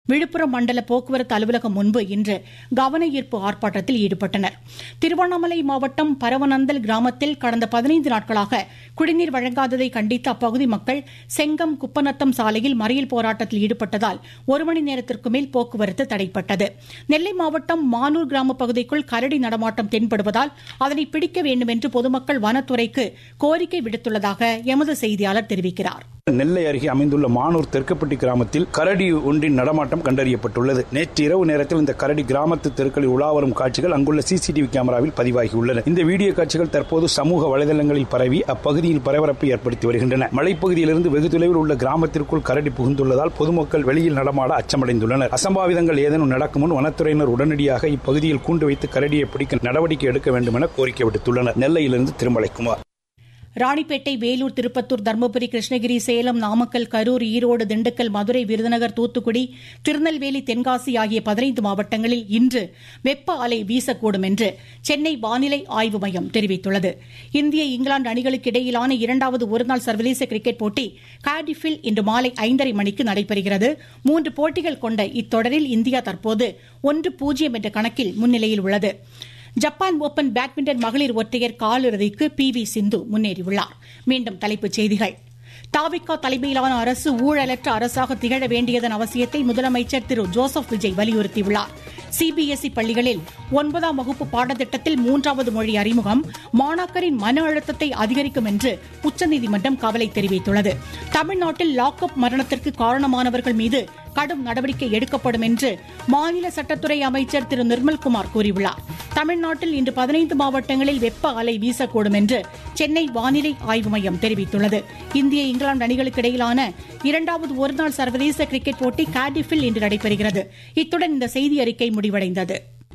விழுப்புரம் மண்டல போக்குவரத்து அலுவலகம் முன்பு இன்று கவன ஈர்ப்பு ஆர்ப்பாட்டத்தில் ஈடுபட்டனர் திருவண்ணாமலை மாவட்டம் பரவனந்தல் கிராமத்தில் கடந்த பதினைந்து நாட்களாக குடிநீர் வழங்காததை கண்டித்து அப்பகுதி மக்கள் செங்கம் குப்பநத்தம் சாலையில் மறியல் போராட்டத்தில் ஈடுபட்டதால் ஒரு மணி நேரத்திற்கு மேல் போக்குவரத்து தடைப்பட்டது நெல்லை மாவட்டம் மானூர் கிராம பகுதிக்குள் கரடி நடமாட்டம் தென்படுவதால் அதனை பிடிக்க வேண்டும் என்று பொதுமக்கள் வனத்துறைக்கு கோரிக்கை விடுத்துள்ளதாக எமது செய்தியாளர் தெரிவிக்கிறார் நெல்லை அருகே அமைந்துள்ள மானூர் தெற்குப்பட்டி கிராமத்தில் கரடி ஒன்றின் நடமாட்டம் கண்டறியப்பட்டுள்ளது நேற்று இரவு நேரத்தில் இந்த கரடி கிராமத்து தெருக்களில் உலா வரும் காட்சிகள் அங்குள்ள சிசிடிவி கேமராவில் பதிவாகியுள்ளன இந்த வீடியோ காட்சிகள் தற்போது சமூக வலைதளங்களில் பரவி அப்பகுதியில் பரபரப்பை ஏற்படுத்தி வருகின்றன மலைப்பகுதியிலிருந்து வெகு தொலைவில் உள்ள கிராமத்திற்குள் கரடி புகுந்துள்ளதால் பொதுமக்கள் வெளியில் நடமாட அச்சமடைந்துள்ளனர் அசம்பாவிதங்கள் ஏதேனும் நடக்கும் முன் வனத்துறையினர் உடனடியாக இப்பகுதியில் கூண்டு வைத்து கரடியை பிடிக்க நடவடிக்கை எடுக்க வேண்டும் என கோரிக்கை விடுத்துள்ளனர் நெல்லையிலிருந்து திருமலைக்குமார் ராணிப்பேட்டை வேலூர் திருப்பத்தூர் தருமபுரி கிருஷ்ணகிரி சேலம் நாமக்கல் கரூர் ஈரோடு திண்டுக்கல் மதுரை விருதுநகர் தூத்துக்குடி திருநெல்வேலி தென்காசி ஆகிய பதினைந்து மாவட்டங்களில் இன்று வெப்ப அலை வீசக்கூடும் என்று சென்னை வானிலை ஆய்வு மையம் தெரிவித்துள்ளது இந்திய இங்கிலாந்து அணிகளுக்கு இடையிலான இரண்டாவது ஒருநாள் சர்வதேச கிரிக்கெட் போட்டி கார்டிஃபில் இன்று மாலை ஐந்தரை மணிக்கு நடைபெறுகிறது மூன்று போட்டிகள் கொண்ட இத்தொடரில் இந்தியா தற்போது ஒன்று பூஜ்ஜியம் என்ற கணக்கில் முன்னிலையில் உள்ளது ஜப்பான் ஓபன் பேட்மிண்டன் மகளிர் ஒற்றையர் காலிறுதிக்கு பி வி சிந்து முன்னேறியுள்ளார் மீண்டும் தலைப்புச் செய்திகள் தாவிகா தலைமையிலான அரசு ஊழலற்ற அரசாக திகழ வேண்டியதன் அவசியத்தை முதலமைச்சர் திரு ஜோசப் விஜய் வலியுறுத்தியுள்ளார் சிபிஎஸ்இ பள்ளிகளில் ஒன்பதாம் வகுப்பு பாடத்திட்டத்தில் மூன்றாவது மொழி அறிமுகம் மாணாக்கரின் மன அழுத்தத்தை அதிகரிக்கும் என்று உச்சநீதிமன்றம் கவலை தெரிவித்துள்ளது தமிழ்நாட்டில் லாக்அப் மரணத்திற்கு காரணமானவர்கள் மீது கடும் நடவடிக்கை எடுக்கப்படும் என்று மாநில சட்டத்துறை அமைச்சர் திரு நிர்மல்குமார் கூறியுள்ளார் தமிழ்நாட்டில் இன்று பதினைந்து மாவட்டங்களில் வெப்ப அலை வீசக்கூடும் என்று சென்னை வானிலை ஆய்வு மையம் தெரிவித்துள்ளது இந்திய இங்கிலாந்து அணிகளுக்கு இடையிலான இரண்டாவது ஒருநாள் சர்வதேச கிரிக்கெட் போட்டி கார்டிஃபில் இன்று நடைபெறுகிறது இத்துடன் இந்த செய்தி அறிக்கை முடிவடைந்தது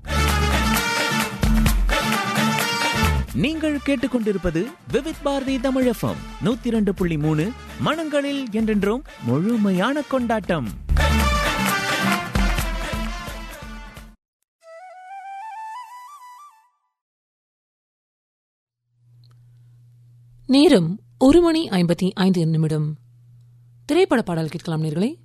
நீங்கள் கேட்டுக்கொண்டிருப்பது விவித் பாரதி தமிழ் எஃப்எம் நூத்தி இரண்டு புள்ளி மூணு மனங்களில் என்றென்றும் முழுமையான கொண்டாட்டம் நேரம் ஒரு மணி ஐம்பத்தி ஐந்து நிமிடம் திரைப்பட பாடல் கேட்கலாம் நேர்களே